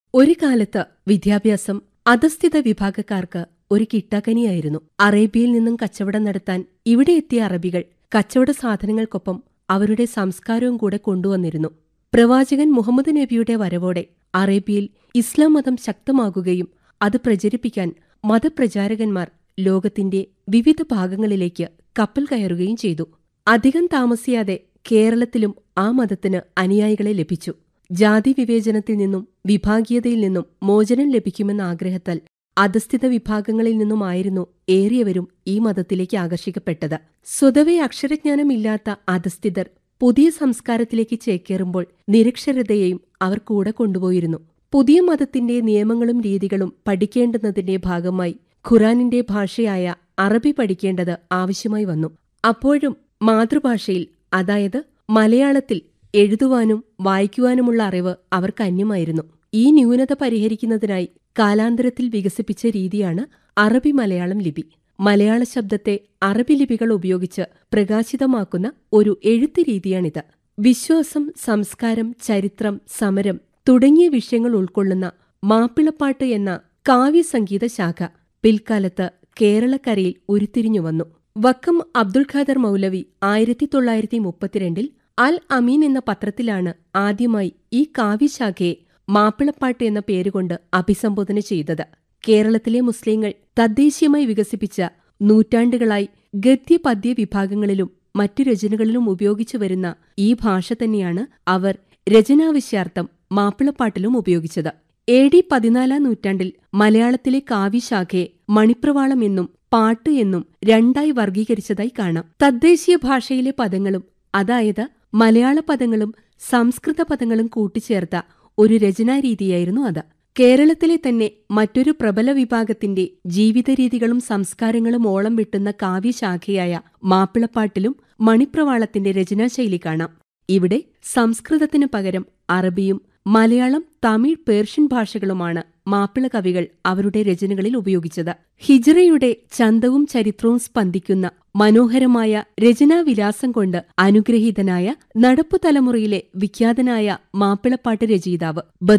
ഒരു കാലത്ത് വിദ്യാഭ്യാസം അധസ്ഥിത വിഭാഗക്കാർക്ക് ഒരു കിട്ടാക്കനിയായിരുന്നു അറേബ്യയിൽ നിന്നും കച്ചവടം നടത്താൻ ഇവിടെ എത്തിയ അറബികൾ കച്ചവട സാധനങ്ങൾക്കൊപ്പം അവരുടെ സംസ്കാരവും കൂടെ കൊണ്ടുവന്നിരുന്നു പ്രവാചകൻ മുഹമ്മദ് നബിയുടെ വരവോടെ അറേബ്യയിൽ ഇസ്ലാം മതം ശക്തമാകുകയും അത് പ്രചരിപ്പിക്കാൻ മതപ്രചാരകന്മാർ ലോകത്തിന്റെ വിവിധ ഭാഗങ്ങളിലേക്ക് കപ്പൽ കയറുകയും ചെയ്തു അധികം താമസിയാതെ കേരളത്തിലും ആ മതത്തിന് അനുയായികളെ ലഭിച്ചു ജാതി വിവേചനത്തിൽ നിന്നും വിഭാഗീയതയിൽ നിന്നും മോചനം ലഭിക്കുമെന്ന ആഗ്രഹത്താൽ അധസ്ഥിത വിഭാഗങ്ങളിൽ നിന്നുമായിരുന്നു ഏറിയവരും ഈ മതത്തിലേക്ക് ആകർഷിക്കപ്പെട്ടത് സ്വതവേ അക്ഷരജ്ഞാനമില്ലാത്ത അധസ്ഥിതർ പുതിയ സംസ്കാരത്തിലേക്ക് ചേക്കേറുമ്പോൾ നിരക്ഷരതയെയും അവർ കൂടെ കൊണ്ടുപോയിരുന്നു പുതിയ മതത്തിന്റെ നിയമങ്ങളും രീതികളും പഠിക്കേണ്ടുന്നതിന്റെ ഭാഗമായി ഖുറാനിന്റെ ഭാഷയായ അറബി പഠിക്കേണ്ടത് ആവശ്യമായി വന്നു അപ്പോഴും മാതൃഭാഷയിൽ അതായത് മലയാളത്തിൽ എഴുതുവാനും വായിക്കുവാനുമുള്ള അറിവ് അവർക്ക് അന്യമായിരുന്നു ഈ ന്യൂനത പരിഹരിക്കുന്നതിനായി കാലാന്തരത്തിൽ വികസിപ്പിച്ച രീതിയാണ് അറബി മലയാളം ലിപി മലയാള ശബ്ദത്തെ അറബി ലിപികൾ ഉപയോഗിച്ച് പ്രകാശിതമാക്കുന്ന ഒരു എഴുത്ത് രീതിയാണിത് വിശ്വാസം സംസ്കാരം ചരിത്രം സമരം തുടങ്ങിയ വിഷയങ്ങൾ ഉൾക്കൊള്ളുന്ന മാപ്പിളപ്പാട്ട് എന്ന കാവ്യസംഗീത ശാഖ പിൽക്കാലത്ത് കേരളക്കരയിൽ ഉരുത്തിരിഞ്ഞു വന്നു വക്കം അബ്ദുൽ ഖാദർ മൗലവി ആയിരത്തി തൊള്ളായിരത്തി മുപ്പത്തിരണ്ടിൽ അൽ അമീൻ എന്ന പത്രത്തിലാണ് ആദ്യമായി ഈ കാവ്യശാഖയെ മാപ്പിളപ്പാട്ട് എന്ന പേരുകൊണ്ട് അഭിസംബോധന ചെയ്തത് കേരളത്തിലെ മുസ്ലിങ്ങൾ തദ്ദേശീയമായി വികസിപ്പിച്ച നൂറ്റാണ്ടുകളായി ഗദ്യപദ്യ വിഭാഗങ്ങളിലും മറ്റു രചനകളിലും ഉപയോഗിച്ചു വരുന്ന ഈ ഭാഷ തന്നെയാണ് അവർ രചനാവശ്യാർത്ഥം മാപ്പിളപ്പാട്ടിലും ഉപയോഗിച്ചത് എ ഡി പതിനാലാം നൂറ്റാണ്ടിൽ മലയാളത്തിലെ കാവ്യശാഖയെ മണിപ്രവാളം എന്നും പാട്ട് എന്നും രണ്ടായി വർഗീകരിച്ചതായി കാണാം തദ്ദേശീയ ഭാഷയിലെ പദങ്ങളും അതായത് മലയാള പദങ്ങളും സംസ്കൃത പദങ്ങളും കൂട്ടിച്ചേർത്ത ഒരു രചനാരീതിയായിരുന്നു അത് കേരളത്തിലെ തന്നെ മറ്റൊരു പ്രബല വിഭാഗത്തിന്റെ ജീവിതരീതികളും സംസ്കാരങ്ങളും ഓളം വിട്ടുന്ന കാവ്യശാഖയായ മാപ്പിളപ്പാട്ടിലും മണിപ്രവാളത്തിന്റെ രചനാശൈലി കാണാം ഇവിടെ സംസ്കൃതത്തിനു പകരം അറബിയും മലയാളം തമിഴ് പേർഷ്യൻ ഭാഷകളുമാണ് മാപ്പിള കവികൾ അവരുടെ രചനകളിൽ ഉപയോഗിച്ചത് ഹിജ്റയുടെ ചന്തവും ചരിത്രവും സ്പന്ദിക്കുന്ന മനോഹരമായ രചനാവിലാസം കൊണ്ട് അനുഗ്രഹീതനായ നടപ്പു തലമുറയിലെ വിഖ്യാതനായ മാപ്പിളപ്പാട്ട് രചയിതാവ്